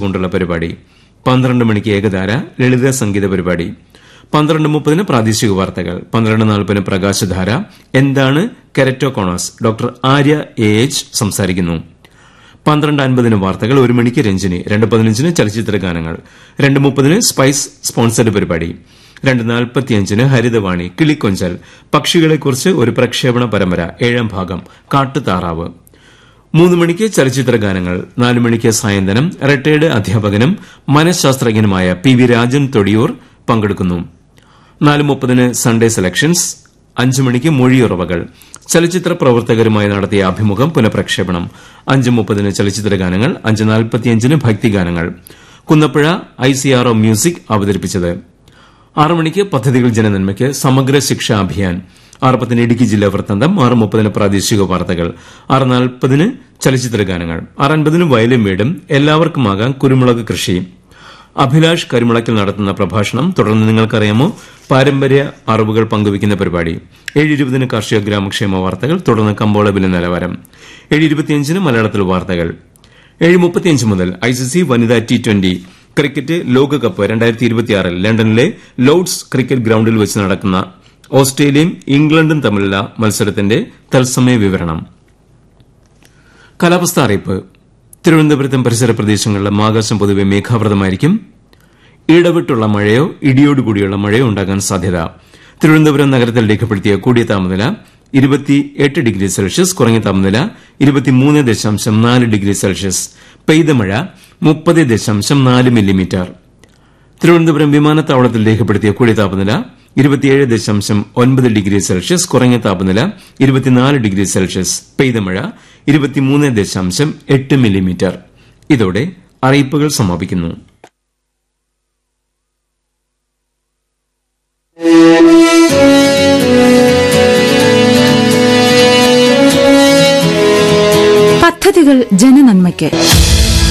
കൊണ്ടുള്ള പരിപാടി പന്ത്രണ്ട് മണിക്ക് ഏകധാര ലളിത സംഗീത പരിപാടി പന്ത്രണ്ട് മുപ്പതിന് പ്രാദേശിക വാർത്തകൾ പന്ത്രണ്ട് നാൽപ്പതിന് പ്രകാശധാര എന്താണ് keratoconus doctor Arya A H സംസാരിക്കുന്നു പന്ത്രണ്ട് അൻപതിന് വാർത്തകൾ ഒരു മണിക്ക് രഞ്ജിനി രണ്ട് പതിനഞ്ചിന് ചലച്ചിത്ര ഗാനങ്ങൾ രണ്ട് മുപ്പതിന് സ്പൈസ് സ്പോൺസർഡ് പരിപാടി രണ്ട് നാൽപ്പത്തിയഞ്ചിന് ഹരിതവാണി കിളിക്കൊഞ്ചൽ പക്ഷികളെക്കുറിച്ച് ഒരു പ്രക്ഷേപണ പരമ്പര ഏഴാം ഭാഗം കാട്ടുതാറാവ് മൂന്ന് മണിക്ക് ചലച്ചിത്ര ഗാനങ്ങൾ നാല് മണിക്ക് സായന്തനം റിട്ടയർഡ് അധ്യാപകനും മനഃശാസ്ത്രജ്ഞനുമായ പി വി രാജൻ തൊടിയൂർ പങ്കെടുക്കുന്നു നാല് മുപ്പതിന് സൺഡേ സെലക്ഷൻസ് അഞ്ചു മണിക്ക് മൊഴിയുറവകൾ ചലച്ചിത്ര പ്രവർത്തകരുമായി നടത്തിയ അഭിമുഖം പുനഃപ്രക്ഷേപണം അഞ്ച് മുപ്പതിന് ചലച്ചിത്ര ഗാനങ്ങൾ അഞ്ച് നാൽപ്പത്തിയഞ്ചിന് ഭക്തിഗാനങ്ങൾ Kunnappuzha I C R O music അവതരിപ്പിച്ചത് ആറ് മണിക്ക് പദ്ധതികൾ ജനനന്മയ്ക്ക് സമഗ്ര ശിക്ഷാ അഭിയാൻ ആറ് പത്തിന് ഇടുക്കി ജില്ലാ വൃത്താന്തം ആറ് മുപ്പതിന് പ്രാദേശിക വാർത്തകൾ ആറ് നാൽപ്പതിന് ചലച്ചിത്ര ഗാനങ്ങൾ ആറ് അൻപതിന് വയലും വീടും എല്ലാവർക്കുമാകാം കുരുമുളക് കൃഷി അഭിലാഷ് കരിമുളക്കിൽ നടത്തുന്ന പ്രഭാഷണം തുടർന്ന് നിങ്ങൾക്കറിയാമോ പാരമ്പര്യ അറിവുകൾ പങ്കുവയ്ക്കുന്ന പരിപാടി ഏഴ് ഇരുപതിന് കാർഷിക ഗ്രാമക്ഷേമ വാർത്തകൾ തുടർന്ന് കമ്പോള വില നിലവാരം ഏഴ് ഇരുപത്തിയഞ്ചിന് മലയാളത്തിൽ വാർത്തകൾ ഏഴ് മുപ്പത്തിയഞ്ച് മുതൽ ഐസിസി വനിതാ ടി ട്വന്റി ക്രിക്കറ്റ് ലോകകപ്പ് രണ്ടായിരത്തി ഇരുപത്തിയാറിൽ ലണ്ടനിലെ ലോർഡ്സ് ക്രിക്കറ്റ് ഗ്രൌണ്ടിൽ വെച്ച് നടക്കുന്ന ഓസ്ട്രേലിയയും ഇംഗ്ലണ്ടും തമ്മിലുള്ള മത്സരത്തിന്റെ തത്സമയ വിവരണം കാലാവസ്ഥ അറിയിപ്പ് തിരുവനന്തപുരത്തും പരിസര പ്രദേശങ്ങളിലും ആകാശം പൊതുവെ മേഘാവൃതമായിരിക്കും ഇടവിട്ടുള്ള മഴയോ ഇടിയോടുകൂടിയുള്ള മഴയോ ഉണ്ടാകാൻ സാധ്യത തിരുവനന്തപുരം നഗരത്തിൽ രേഖപ്പെടുത്തിയ കൂടിയ താപനില ഇരുപത്തിയെട്ട് ഡിഗ്രി സെൽഷ്യസ് കുറഞ്ഞ താപനില ഇരുപത്തിമൂന്ന് ദശാംശം നാല് ഡിഗ്രി സെൽഷ്യസ് പെയ്ത മഴ മുപ്പത് ദശാംശം നാല് മില്ലിമീറ്റർ തിരുവനന്തപുരം വിമാനത്താവളത്തിൽ രേഖപ്പെടുത്തിയ കൂടിയ താപനില ഇരുപത്തിയേഴ് ദശാംശം ഒൻപത് ഡിഗ്രി സെൽഷ്യസ് കുറഞ്ഞ താപനില ഇരുപത്തിനാല് ഡിഗ്രി സെൽഷ്യസ് പെയ്ത മഴ ഇരുപത്തിമൂന്ന് ദശാംശം എട്ട് മില്ലിമീറ്റർ ഇതോടെ അറിയിപ്പുകൾ സമാപിക്കുന്നു പദ്ധതികൾ ജനനന്മയ്ക്ക്